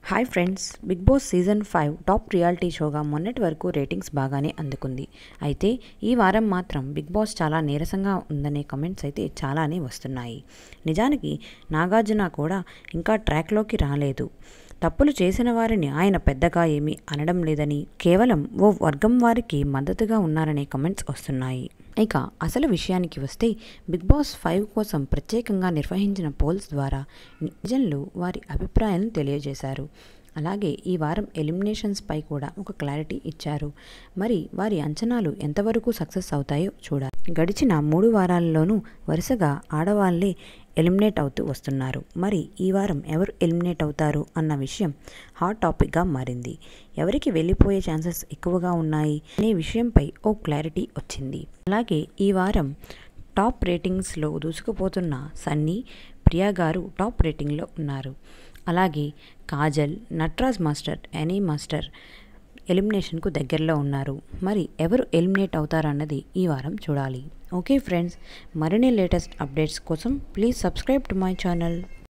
hi friends Big Boss season five top reality షోగా మొన్నటి వరకు రేటింగ్స్ బాగానే అందుకుంది అయితే ఈ వారం మాత్రం బిగ్ బాస్ చాలా నీరసంగా ఉందనే కమెంట్స్ అయితే చాలానే వస్తున్నాయి నిజానికి నాగార్జున కూడా ఇంకా ట్రాక్లోకి రాలేదు తప్పులు చేసిన వారిని ఆయన పెద్దగా ఏమీ అనడం లేదని కేవలం ఓ వర్గం వారికి మద్దతుగా ఉన్నారనే కమెంట్స్ వస్తున్నాయి ఇక అసలు విషయానికి వస్తే బిగ్ బాస్ ఫైవ్ కోసం ప్రత్యేకంగా నిర్వహించిన పోల్స్ ద్వారా నిజంలు వారి అభిప్రాయాలను తెలియజేశారు అలాగే ఈ వారం ఎలిమినేషన్స్పై కూడా ఒక క్లారిటీ ఇచ్చారు మరి వారి అంచనాలు ఎంతవరకు సక్సెస్ అవుతాయో చూడాలి గడిచిన మూడు వారాల్లోనూ వరుసగా ఆడవాళ్ళే ఎలిమినేట్ అవుతూ వస్తున్నారు మరి ఈ వారం ఎవరు ఎలిమినేట్ అవుతారు అన్న విషయం హాట్ టాపిక్గా మారింది ఎవరికి వెళ్ళిపోయే ఛాన్సెస్ ఎక్కువగా ఉన్నాయి అనే విషయంపై ఓ క్లారిటీ వచ్చింది అలాగే ఈ వారం టాప్ రేటింగ్స్లో దూసుకుపోతున్న సన్నీ ప్రియా గారు టాప్ రేటింగ్లో ఉన్నారు అలాగే కాజల్ నట్రాజ్ మాస్టర్ ఎనీ మాస్టర్ ఎలిమినేషన్కు దగ్గరలో ఉన్నారు మరి ఎవరు ఎలిమినేట్ అవుతారన్నది ఈ వారం చూడాలి ఓకే ఫ్రెండ్స్ మరిన్ని లేటెస్ట్ అప్డేట్స్ కోసం please subscribe to my channel